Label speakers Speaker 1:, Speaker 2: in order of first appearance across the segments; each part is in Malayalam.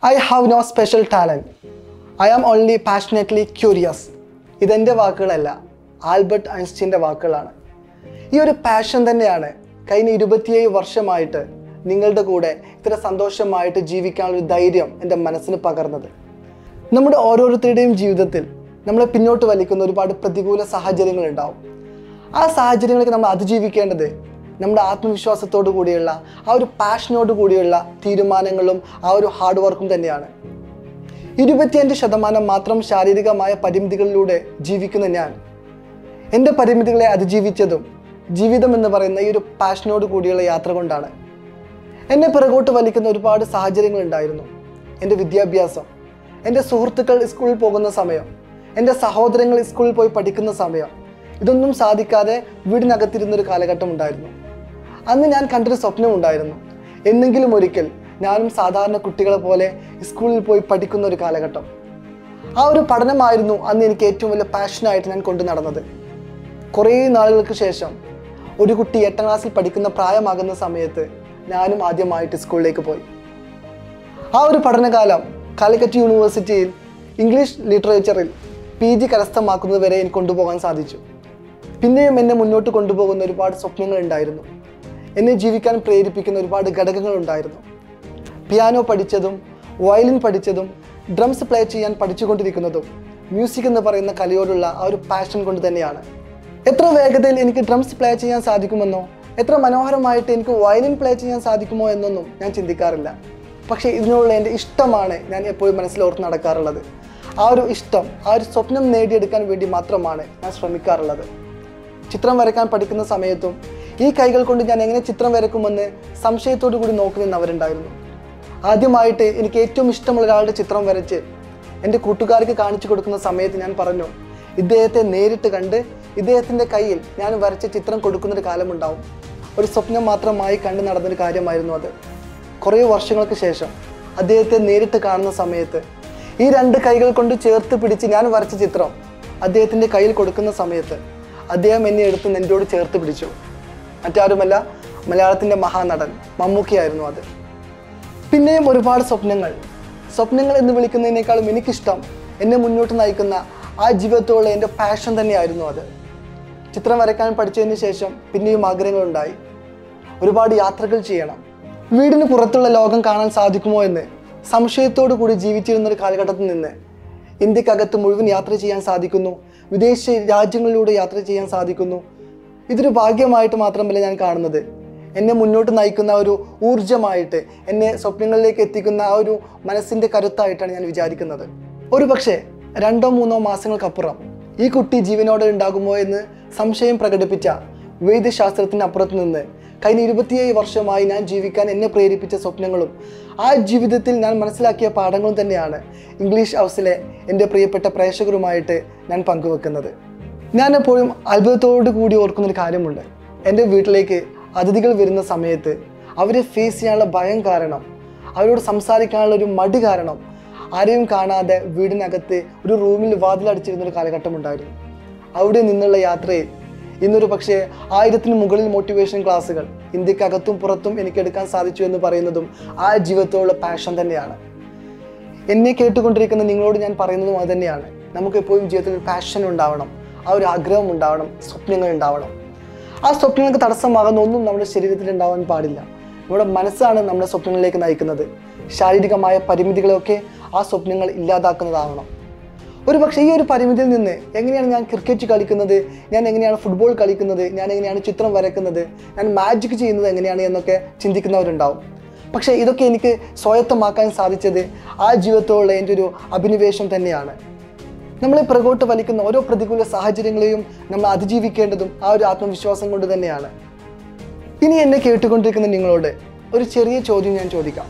Speaker 1: I have no special talent I am only passionately curious ഇതെൻ്റെ വാക്കുകളല്ല ആൽബർട്ട് ഐൻസ്റ്റീൻ്റെ വാക്കുകളാണ് ഈ ഒരു പാഷൻ തന്നെയാണ് കഴിഞ്ഞ ഇരുപത്തിയേഴ് വർഷമായിട്ട് നിങ്ങളുടെ കൂടെ ഇത്ര സന്തോഷമായിട്ട് ജീവിക്കാനുള്ള ഒരു ധൈര്യം എൻ്റെ മനസ്സിന് പകർന്നത് നമ്മുടെ ഓരോരുത്തരുടെയും ജീവിതത്തിൽ നമ്മളെ പിന്നോട്ട് വലിക്കുന്ന ഒരുപാട് പ്രതികൂല സാഹചര്യങ്ങൾ ഉണ്ടാവും ആ സാഹചര്യങ്ങളൊക്കെ നമ്മൾ അതിജീവിക്കേണ്ടത് നമ്മുടെ ആത്മവിശ്വാസത്തോടു കൂടിയുള്ള ആ ഒരു പാഷനോട് കൂടിയുള്ള തീരുമാനങ്ങളും ആ ഒരു ഹാർഡ് വർക്കും തന്നെയാണ് ഇരുപത്തിയഞ്ച് ശതമാനം മാത്രം ശാരീരികമായ പരിമിതികളിലൂടെ ജീവിക്കുന്ന ഞാൻ എൻ്റെ പരിമിതികളെ അതിജീവിച്ചതും ജീവിതം എന്ന് പറയുന്ന ഈ ഒരു പാഷനോട് കൂടിയുള്ള യാത്ര കൊണ്ടാണ് എന്നെ പിറകോട്ട് വലിക്കുന്ന ഒരുപാട് സാഹചര്യങ്ങൾ ഉണ്ടായിരുന്നു എൻ്റെ വിദ്യാഭ്യാസം എൻ്റെ സുഹൃത്തുക്കൾ സ്കൂളിൽ പോകുന്ന സമയം എൻ്റെ സഹോദരങ്ങൾ സ്കൂളിൽ പോയി പഠിക്കുന്ന സമയം ഇതൊന്നും സാധിക്കാതെ വീടിനകത്തിരുന്നൊരു കാലഘട്ടം ഉണ്ടായിരുന്നു അന്ന് ഞാൻ കണ്ടൊരു സ്വപ്നം ഉണ്ടായിരുന്നു എന്നെങ്കിലും ഒരിക്കൽ ഞാനും സാധാരണ കുട്ടികളെ പോലെ സ്കൂളിൽ പോയി പഠിക്കുന്ന ഒരു കാലഘട്ടം ആ ഒരു പഠനമായിരുന്നു അന്ന് എനിക്ക് ഏറ്റവും വലിയ പാഷനായിട്ട് ഞാൻ കൊണ്ടു നടന്നത് കുറേ നാളുകൾക്ക് ശേഷം ഒരു കുട്ടി എട്ടാം ക്ലാസ്സിൽ പഠിക്കുന്ന പ്രായമാകുന്ന സമയത്ത് ഞാനും ആദ്യമായിട്ട് സ്കൂളിലേക്ക് പോയി ആ ഒരു പഠനകാലം കാലിക്കറ്റ് യൂണിവേഴ്സിറ്റിയിൽ ഇംഗ്ലീഷ് ലിറ്ററേച്ചറിൽ പി ജി കരസ്ഥമാക്കുന്നത് വരെ എനിക്ക് കൊണ്ടുപോകാൻ സാധിച്ചു പിന്നെയും എന്നെ മുന്നോട്ട് കൊണ്ടുപോകുന്ന ഒരുപാട് സ്വപ്നങ്ങൾ ഉണ്ടായിരുന്നു എന്നെ ജീവിക്കാൻ പ്രേരിപ്പിക്കുന്ന ഒരുപാട് ഘടകങ്ങൾ ഉണ്ടായിരുന്നു പിയാനോ പഠിച്ചതും വയലിൻ പഠിച്ചതും ഡ്രംസ് പ്ലേ ചെയ്യാൻ പഠിച്ചുകൊണ്ടിരിക്കുന്നതും മ്യൂസിക് എന്ന് പറയുന്ന കലയോടുള്ള ആ ഒരു പാഷൻ കൊണ്ട് തന്നെയാണ് എത്ര വേഗതയിൽ എനിക്ക് ഡ്രംസ് പ്ലേ ചെയ്യാൻ സാധിക്കുമെന്നോ എത്ര മനോഹരമായിട്ട് എനിക്ക് വയലിൻ പ്ലേ ചെയ്യാൻ സാധിക്കുമോ എന്നൊന്നും ഞാൻ ചിന്തിക്കാറില്ല പക്ഷേ ഇതിനുള്ള എൻ്റെ ഇഷ്ടമാണ് ഞാൻ എപ്പോഴും മനസ്സിലോർത്ത് നടക്കാറുള്ളത് ആ ഒരു ഇഷ്ടം ആ ഒരു സ്വപ്നം നേടിയെടുക്കാൻ വേണ്ടി മാത്രമാണ് ഞാൻ ശ്രമിക്കാറുള്ളത് ചിത്രം വരയ്ക്കാൻ പഠിക്കുന്ന സമയത്തും ഈ കൈകൾ കൊണ്ട് ഞാൻ എങ്ങനെ ചിത്രം വരയ്ക്കുമെന്ന് സംശയത്തോടു കൂടി നോക്കി നിന്നവരുണ്ടായിരുന്നു ആദ്യമായിട്ട് എനിക്ക് ഏറ്റവും ഇഷ്ടമുള്ള ഒരാളുടെ ചിത്രം വരച്ച് എൻ്റെ കൂട്ടുകാർക്ക് കാണിച്ചു കൊടുക്കുന്ന സമയത്ത് ഞാൻ പറഞ്ഞു ഇദ്ദേഹത്തെ നേരിട്ട് കണ്ട് ഇദ്ദേഹത്തിൻ്റെ കയ്യിൽ ഞാൻ വരച്ച ചിത്രം കൊടുക്കുന്നൊരു കാലമുണ്ടാവും ഒരു സ്വപ്നം മാത്രമായി കണ്ടു നടന്നൊരു കാര്യമായിരുന്നു അത് കുറേ വർഷങ്ങൾക്ക് ശേഷം അദ്ദേഹത്തെ നേരിട്ട് കാണുന്ന സമയത്ത് ഈ രണ്ട് കൈകൾ കൊണ്ട് ചേർത്ത് പിടിച്ച് ഞാൻ വരച്ച ചിത്രം അദ്ദേഹത്തിൻ്റെ കയ്യിൽ കൊടുക്കുന്ന സമയത്ത് അദ്ദേഹം എന്നെ എടുത്ത് നെഞ്ചോട് ചേർത്ത് പിടിച്ചു മറ്റാരുമല്ല മലയാളത്തിൻ്റെ മഹാനടൻ മമ്മൂക്കിയായിരുന്നു അത് പിന്നെയും ഒരുപാട് സ്വപ്നങ്ങൾ സ്വപ്നങ്ങൾ എന്ന് വിളിക്കുന്നതിനേക്കാളും എനിക്കിഷ്ടം എന്നെ മുന്നോട്ട് നയിക്കുന്ന ആ ജീവിതത്തോളം എൻ്റെ പാഷൻ തന്നെയായിരുന്നു അത് ചിത്രം വരയ്ക്കാൻ പഠിച്ചതിന് ശേഷം പിന്നെയും ആഗ്രഹങ്ങളുണ്ടായി ഒരുപാട് യാത്രകൾ ചെയ്യണം വീടിന് പുറത്തുള്ള ലോകം കാണാൻ സാധിക്കുമോ എന്ന് സംശയത്തോടു കൂടി ജീവിച്ചിരുന്ന ഒരു കാലഘട്ടത്തിൽ നിന്ന് ഇന്ത്യക്കകത്ത് മുഴുവൻ യാത്ര ചെയ്യാൻ സാധിക്കുന്നു വിദേശ രാജ്യങ്ങളിലൂടെ യാത്ര ചെയ്യാൻ സാധിക്കുന്നു ഇതൊരു ഭാഗ്യമായിട്ട് മാത്രമല്ല ഞാൻ കാണുന്നത് എന്നെ മുന്നോട്ട് നയിക്കുന്ന ആ ഒരു ഊർജമായിട്ട് എന്നെ സ്വപ്നങ്ങളിലേക്ക് എത്തിക്കുന്ന ആ ഒരു മനസ്സിൻ്റെ കരുത്തായിട്ടാണ് ഞാൻ വിചാരിക്കുന്നത് ഒരു പക്ഷേ രണ്ടോ മൂന്നോ മാസങ്ങൾക്കപ്പുറം ഈ കുട്ടി ജീവനോടെ ഉണ്ടാകുമോ എന്ന് സംശയം പ്രകടിപ്പിച്ച വൈദ്യശാസ്ത്രത്തിനപ്പുറത്ത് നിന്ന് കഴിഞ്ഞ ഇരുപത്തിയേഴ് വർഷമായി ഞാൻ ജീവിക്കാൻ എന്നെ പ്രേരിപ്പിച്ച സ്വപ്നങ്ങളും ആ ജീവിതത്തിൽ ഞാൻ മനസ്സിലാക്കിയ പാഠങ്ങളും തന്നെയാണ് ഇംഗ്ലീഷ് ഹൗസിലെ എൻ്റെ പ്രിയപ്പെട്ട പ്രേക്ഷകരുമായിട്ട് ഞാൻ പങ്കുവെക്കുന്നത് ഞാൻ എപ്പോഴും അത്ഭുതത്തോടു കൂടി ഓർക്കുന്നൊരു കാര്യമുണ്ട് എൻ്റെ വീട്ടിലേക്ക് അതിഥികൾ വരുന്ന സമയത്ത് അവരെ ഫേസ് ചെയ്യാനുള്ള ഭയം കാരണം അവരോട് സംസാരിക്കാനുള്ള ഒരു മടി കാരണം ആരെയും കാണാതെ വീടിനകത്ത് ഒരു റൂമിൽ വാതിലടിച്ചിരുന്ന ഒരു കാലഘട്ടം ഉണ്ടായിരുന്നു അവിടെ നിന്നുള്ള യാത്രയിൽ ഇന്നൊരു പക്ഷേ ആയിരത്തിന് മുകളിൽ മോട്ടിവേഷൻ ക്ലാസ്സുകൾ ഇന്ത്യക്കകത്തും പുറത്തും എനിക്ക് എടുക്കാൻ സാധിച്ചു എന്ന് പറയുന്നതും ആ ജീവിതത്തോടുള്ള പാഷൻ തന്നെയാണ് എന്നെ കേട്ടുകൊണ്ടിരിക്കുന്ന നിങ്ങളോട് ഞാൻ പറയുന്നതും അത് തന്നെയാണ് നമുക്ക് എപ്പോഴും ജീവിതത്തിൽ ഒരു പാഷൻ ഉണ്ടാവണം ആ ഒരു ആഗ്രഹം ഉണ്ടാവണം സ്വപ്നങ്ങൾ ഉണ്ടാവണം ആ സ്വപ്നങ്ങൾക്ക് തടസ്സമാകുന്ന ഒന്നും നമ്മുടെ ശരീരത്തിൽ ഉണ്ടാവാൻ പാടില്ല നമ്മുടെ മനസ്സാണ് നമ്മുടെ സ്വപ്നങ്ങളിലേക്ക് നയിക്കുന്നത് ശാരീരികമായ പരിമിതികളെയൊക്കെ ആ സ്വപ്നങ്ങൾ ഇല്ലാതാക്കുന്നതാവണം ഒരു പക്ഷേ ഈ ഒരു പരിമിതിയിൽ നിന്ന് എങ്ങനെയാണ് ഞാൻ ക്രിക്കറ്റ് കളിക്കുന്നത് ഞാൻ എങ്ങനെയാണ് ഫുട്ബോൾ കളിക്കുന്നത് ഞാൻ എങ്ങനെയാണ് ചിത്രം വരയ്ക്കുന്നത് ഞാൻ മാജിക് ചെയ്യുന്നത് എങ്ങനെയാണ് എന്നൊക്കെ ചിന്തിക്കുന്നവരുണ്ടാവും പക്ഷേ ഇതൊക്കെ എനിക്ക് സ്വായത്തമാക്കാൻ സാധിച്ചത് ആ ജീവിതത്തോടുള്ള എൻ്റെ ഒരു അഭിനിവേശം തന്നെയാണ് നമ്മളെ പുറകോട്ട് വലിക്കുന്ന ഓരോ പ്രതികൂല സാഹചര്യങ്ങളെയും നമ്മൾ അതിജീവിക്കേണ്ടതും ആ ഒരു ആത്മവിശ്വാസം കൊണ്ട് തന്നെയാണ് ഇനി എന്നെ കേട്ടുകൊണ്ടിരിക്കുന്ന നിങ്ങളോട് ഒരു ചെറിയ ചോദ്യം ഞാൻ ചോദിക്കാം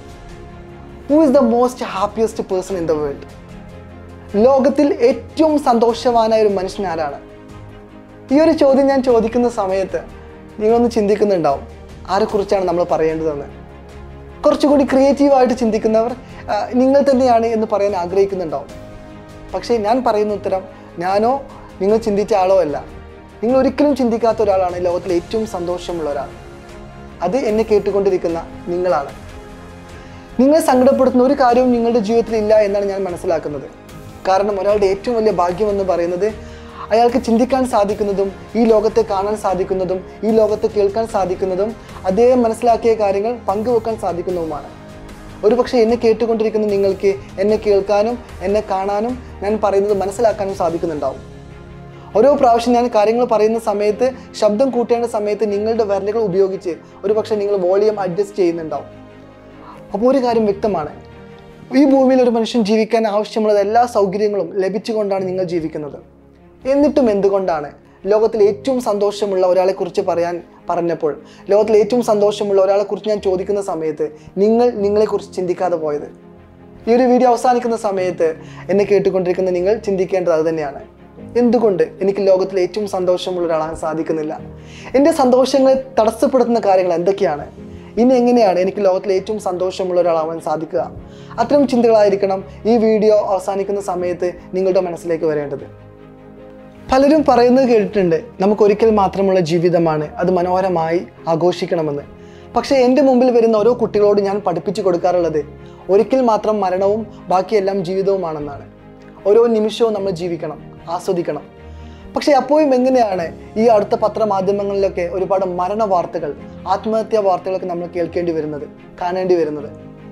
Speaker 1: who is the most happiest person in the world ലോകത്തിൽ ഏറ്റവും സന്തോഷവാനായ ഒരു മനുഷ്യൻ ആരാണ് ഈ ഒരു ചോദ്യം ഞാൻ ചോദിക്കുന്ന സമയത്ത് നിങ്ങളൊന്ന് ചിന്തിക്കുന്നുണ്ടാവും ആരെക്കുറിച്ചാണ് നമ്മൾ പറയേണ്ടതെന്ന് കുറച്ചുകൂടി ക്രിയേറ്റീവായിട്ട് ചിന്തിക്കുന്നവർ ആ, നിങ്ങൾ തന്നെയാണ് എന്ന് പറയാൻ ആഗ്രഹിക്കുന്നുണ്ടാവും പക്ഷേ ഞാൻ പറയുന്ന ഉത്തരം ഞാനോ നിങ്ങൾ ചിന്തിച്ച ആളോ അല്ല നിങ്ങൾ ഒരിക്കലും ചിന്തിക്കാത്ത ഒരാളാണ് ലോകത്തിലെ ഏറ്റവും സന്തോഷമുള്ള ഒരാൾ അത് എന്നെ കേട്ടുകൊണ്ടിരിക്കുന്ന നിങ്ങളാണ് നിങ്ങളെ സങ്കടപ്പെടുത്തുന്ന ഒരു കാര്യവും നിങ്ങളുടെ ജീവിതത്തിൽ ഇല്ല എന്നാണ് ഞാൻ മനസ്സിലാക്കുന്നത് കാരണം ഒരാളുടെ ഏറ്റവും വലിയ ഭാഗ്യം എന്ന് പറയുന്നത് അയാൾക്ക് ചിന്തിക്കാൻ സാധിക്കുന്നതും ഈ ലോകത്തെ കാണാൻ സാധിക്കുന്നതും ഈ ലോകത്തെ കേൾക്കാൻ സാധിക്കുന്നതും അദ്ദേഹം മനസ്സിലാക്കിയ കാര്യങ്ങൾ പങ്കുവെക്കാൻ സാധിക്കുന്നതുമാണ് ഒരുപക്ഷെ എന്നെ കേട്ടുകൊണ്ടിരിക്കുന്ന നിങ്ങൾക്ക് എന്നെ കേൾക്കാനും എന്നെ കാണാനും ഞാൻ പറയുന്നത് മനസ്സിലാക്കാനും സാധിക്കുന്നുണ്ടാവും ഓരോ പ്രാവശ്യം ഞാൻ കാര്യങ്ങൾ പറയുന്ന സമയത്ത് ശബ്ദം കൂട്ടേണ്ട സമയത്ത് നിങ്ങളുടെ വിരലുകൾ ഉപയോഗിച്ച് ഒരുപക്ഷെ നിങ്ങൾ വോളിയം അഡ്ജസ്റ്റ് ചെയ്യുന്നുണ്ടാവും അപ്പോൾ ഒരു കാര്യം വ്യക്തമാണ് ഈ ഭൂമിയിൽ ഒരു മനുഷ്യൻ ജീവിക്കാൻ ആവശ്യമുള്ള എല്ലാ സൗകര്യങ്ങളും ലഭിച്ചുകൊണ്ടാണ് നിങ്ങൾ ജീവിക്കുന്നത് എന്നിട്ടും എന്തുകൊണ്ടാണ് ലോകത്തിൽ ഏറ്റവും സന്തോഷമുള്ള ഒരാളെക്കുറിച്ച് പറയാൻ പറഞ്ഞപ്പോൾ ലോകത്തിൽ ഏറ്റവും സന്തോഷമുള്ള ഒരാളെക്കുറിച്ച് ഞാൻ ചോദിക്കുന്ന സമയത്ത് നിങ്ങൾ നിങ്ങളെക്കുറിച്ച് ചിന്തിക്കാതെ പോയത് ഈ ഒരു വീഡിയോ അവസാനിക്കുന്ന സമയത്ത് എന്നെ കേട്ടുകൊണ്ടിരിക്കുന്ന നിങ്ങൾ ചിന്തിക്കേണ്ടത് അത് തന്നെയാണ് എന്തുകൊണ്ട് എനിക്ക് ലോകത്തിൽ ഏറ്റവും സന്തോഷമുള്ള ഒരാളാകാൻ സാധിക്കുന്നില്ല എൻ്റെ സന്തോഷങ്ങളെ തടസ്സപ്പെടുത്തുന്ന കാര്യങ്ങൾ എന്തൊക്കെയാണ് ഇനി എങ്ങനെയാണ് എനിക്ക് ലോകത്തിൽ ഏറ്റവും സന്തോഷമുള്ള ഒരാളാവാൻ സാധിക്കുക അത്തരം ചിന്തകളായിരിക്കണം ഈ വീഡിയോ അവസാനിക്കുന്ന സമയത്ത് നിങ്ങളുടെ മനസ്സിലേക്ക് വരേണ്ടത് പലരും പറയുന്നത് കേട്ടിട്ടുണ്ട് നമുക്ക് ഒരിക്കൽ മാത്രമുള്ള ജീവിതമാണ് അത് മനോഹരമായി ആഘോഷിക്കണമെന്ന് പക്ഷേ എൻ്റെ മുമ്പിൽ വരുന്ന ഓരോ കുട്ടികളോട് ഞാൻ പഠിപ്പിച്ചു കൊടുക്കാറുള്ളത് ഒരിക്കൽ മാത്രം മരണവും ബാക്കിയെല്ലാം ജീവിതവുമാണെന്നാണ് ഓരോ നിമിഷവും നമ്മൾ ജീവിക്കണം ആസ്വദിക്കണം പക്ഷേ അപ്പോഴും എങ്ങനെയാണ് ഈ അടുത്ത പത്രമാധ്യമങ്ങളിലൊക്കെ ഒരുപാട് മരണ വാർത്തകൾ ആത്മഹത്യാ വാർത്തകളൊക്കെ നമ്മൾ കേൾക്കേണ്ടി വരുന്നത് കാണേണ്ടി വരുന്നത്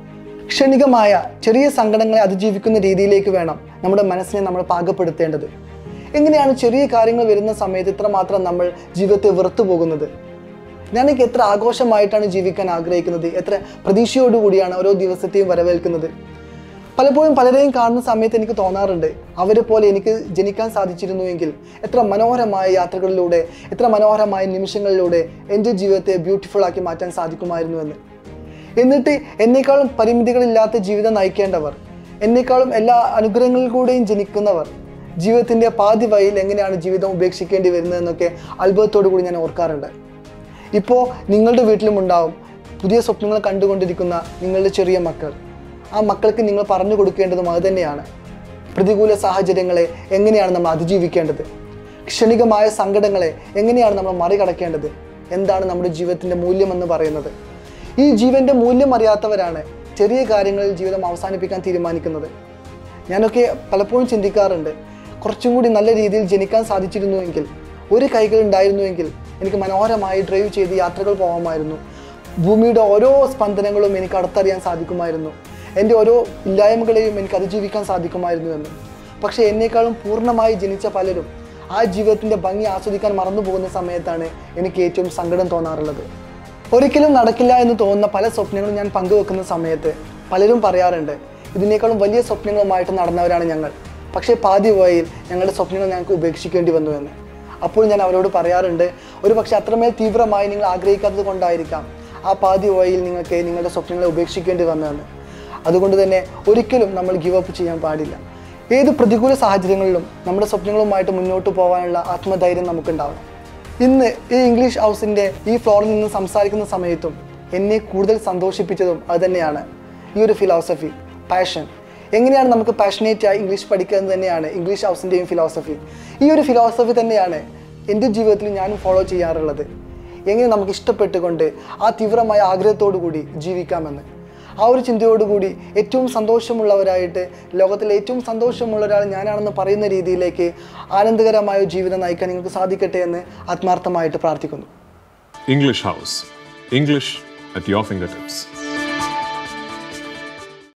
Speaker 1: ക്ഷണികമായ ചെറിയ സങ്കടങ്ങളെ അതിജീവിക്കുന്ന രീതിയിലേക്ക് വേണം നമ്മുടെ മനസ്സിനെ നമ്മൾ പാകപ്പെടുത്തേണ്ടത് എങ്ങനെയാണ് ചെറിയ കാര്യങ്ങൾ വരുന്ന സമയത്ത് ഇത്രമാത്രം നമ്മൾ ജീവിതത്തെ വെറുത്തു പോകുന്നത് ഞാനൊക്കെ എത്ര ആഘോഷമായിട്ടാണ് ജീവിക്കാൻ ആഗ്രഹിക്കുന്നത് എത്ര പ്രതീക്ഷയോടുകൂടിയാണ് ഓരോ ദിവസത്തെയും വരവേൽക്കുന്നത് പലപ്പോഴും പലരെയും കാണുന്ന സമയത്ത് എനിക്ക് തോന്നാറുണ്ട് അവരെ പോലെ എനിക്ക് ജനിക്കാൻ സാധിച്ചിരുന്നുവെങ്കിൽ എത്ര മനോഹരമായ യാത്രകളിലൂടെ എത്ര മനോഹരമായ നിമിഷങ്ങളിലൂടെ എൻ്റെ ജീവിതത്തെ ബ്യൂട്ടിഫുൾ ആക്കി മാറ്റാൻ സാധിക്കുമായിരുന്നു എന്ന് എന്നിട്ട് എന്നെക്കാളും പരിമിതികളില്ലാത്ത ജീവിതം നയിക്കേണ്ടവർ എന്നെക്കാളും എല്ലാ അനുഗ്രഹങ്ങളിൽ കൂടെയും ജനിക്കുന്നവർ ജീവിതത്തിൻ്റെ പാതി വഴിയിൽ എങ്ങനെയാണ് ജീവിതം ഉപേക്ഷിക്കേണ്ടി വരുന്നതെന്നൊക്കെ അത്ഭുതത്തോടു കൂടി ഞാൻ ഓർക്കാറുണ്ട് ഇപ്പോൾ നിങ്ങളുടെ വീട്ടിലും ഉണ്ടാവും പുതിയ സ്വപ്നങ്ങൾ കണ്ടുകൊണ്ടിരിക്കുന്ന നിങ്ങളുടെ ചെറിയ മക്കൾ ആ മക്കൾക്ക് നിങ്ങൾ പറഞ്ഞു കൊടുക്കേണ്ടതും അത് തന്നെയാണ് പ്രതികൂല സാഹചര്യങ്ങളെ എങ്ങനെയാണ് നമ്മൾ അതിജീവിക്കേണ്ടത് ക്ഷണികമായ സങ്കടങ്ങളെ എങ്ങനെയാണ് നമ്മൾ മറികടക്കേണ്ടത് എന്താണ് നമ്മുടെ ജീവിതത്തിൻ്റെ മൂല്യമെന്ന് പറയുന്നത് ഈ ജീവൻ്റെ മൂല്യം അറിയാത്തവരാണ് ചെറിയ കാര്യങ്ങളിൽ ജീവിതം അവസാനിപ്പിക്കാൻ തീരുമാനിക്കുന്നത് ഞാനൊക്കെ പലപ്പോഴും ചിന്തിക്കാറുണ്ട് കുറച്ചും കൂടി നല്ല രീതിയിൽ ജനിക്കാൻ സാധിച്ചിരുന്നുവെങ്കിൽ ഒരു കൈകൾ ഉണ്ടായിരുന്നുവെങ്കിൽ എനിക്ക് മനോഹരമായി ഡ്രൈവ് ചെയ്ത് യാത്രകൾ പോകാമായിരുന്നു ഭൂമിയുടെ ഓരോ സ്പന്ദനങ്ങളും എനിക്ക് അടുത്തറിയാൻ സാധിക്കുമായിരുന്നു എൻ്റെ ഓരോ ഇല്ലായ്മകളെയും എനിക്ക് അതിജീവിക്കാൻ സാധിക്കുമായിരുന്നു എന്ന് പക്ഷേ എന്നേക്കാളും പൂർണ്ണമായി ജനിച്ച പലരും ആ ജീവിതത്തിൻ്റെ ഭംഗി ആസ്വദിക്കാൻ മറന്നു പോകുന്ന സമയത്താണ് എനിക്ക് ഏറ്റവും സങ്കടം തോന്നാറുള്ളത് ഒരിക്കലും നടക്കില്ല എന്ന് തോന്നുന്ന പല സ്വപ്നങ്ങളും ഞാൻ പങ്കുവെക്കുന്ന സമയത്ത് പലരും പറയാറുണ്ട് ഇതിനേക്കാളും വലിയ സ്വപ്നങ്ങളുമായിട്ട് നടന്നവരാണ് ഞങ്ങൾ പക്ഷേ പാതി വഴിയിൽ ഞങ്ങളുടെ സ്വപ്നങ്ങൾ ഞങ്ങൾക്ക് ഉപേക്ഷിക്കേണ്ടി വന്നു എന്ന് അപ്പോൾ ഞാൻ അവരോട് പറയാറുണ്ട് ഒരു പക്ഷേ അത്രമേൽ തീവ്രമായി നിങ്ങൾ ആഗ്രഹിക്കാത്തത് കൊണ്ടായിരിക്കാം ആ പാതി വഴിയിൽ നിങ്ങൾക്ക് നിങ്ങളുടെ സ്വപ്നങ്ങളെ ഉപേക്ഷിക്കേണ്ടി വന്നതെന്ന് അതുകൊണ്ട് തന്നെ ഒരിക്കലും നമ്മൾ ഗിവ് അപ്പ് ചെയ്യാൻ പാടില്ല ഏത് പ്രതികൂല സാഹചര്യങ്ങളിലും നമ്മുടെ സ്വപ്നങ്ങളുമായിട്ട് മുന്നോട്ട് പോകാനുള്ള ആത്മധൈര്യം നമുക്കുണ്ടാവണം ഇന്ന് ഈ ഇംഗ്ലീഷ് ഹൗസിൻ്റെ ഈ ഫ്ലോറിൽ നിന്ന് സംസാരിക്കുന്ന സമയത്തും എന്നെ കൂടുതൽ സന്തോഷിപ്പിച്ചതും അതുതന്നെയാണ് ഈ ഒരു ഫിലോസഫി പാഷൻ എങ്ങനെയാണ് നമുക്ക് പാഷനേറ്റ് ആയി ഇംഗ്ലീഷ് പഠിക്കുക എന്ന് തന്നെയാണ് ഇംഗ്ലീഷ് ഹൗസിൻ്റെയും ഫിലോസഫി ഈ ഒരു ഫിലോസഫി തന്നെയാണ് എൻ്റെ ജീവിതത്തിൽ ഞാനും ഫോളോ ചെയ്യാറുള്ളത് എങ്ങനെ നമുക്ക് ഇഷ്ടപ്പെട്ടുകൊണ്ട് ആ തീവ്രമായ ആഗ്രഹത്തോടു കൂടി ജീവിക്കാമെന്ന് ആ ഒരു ചിന്തയോടുകൂടി ഏറ്റവും സന്തോഷമുള്ളവരായിട്ട് ലോകത്തിലെ ഏറ്റവും സന്തോഷമുള്ള ഒരാൾ ഞാനാണെന്ന് പറയുന്ന രീതിയിലേക്ക് ആനന്ദകരമായ ഒരു ജീവിതം നയിക്കാൻ നിങ്ങൾക്ക് സാധിക്കട്ടെ എന്ന് ആത്മാർത്ഥമായിട്ട് പ്രാർത്ഥിക്കുന്നു
Speaker 2: English House. English at your fingertips.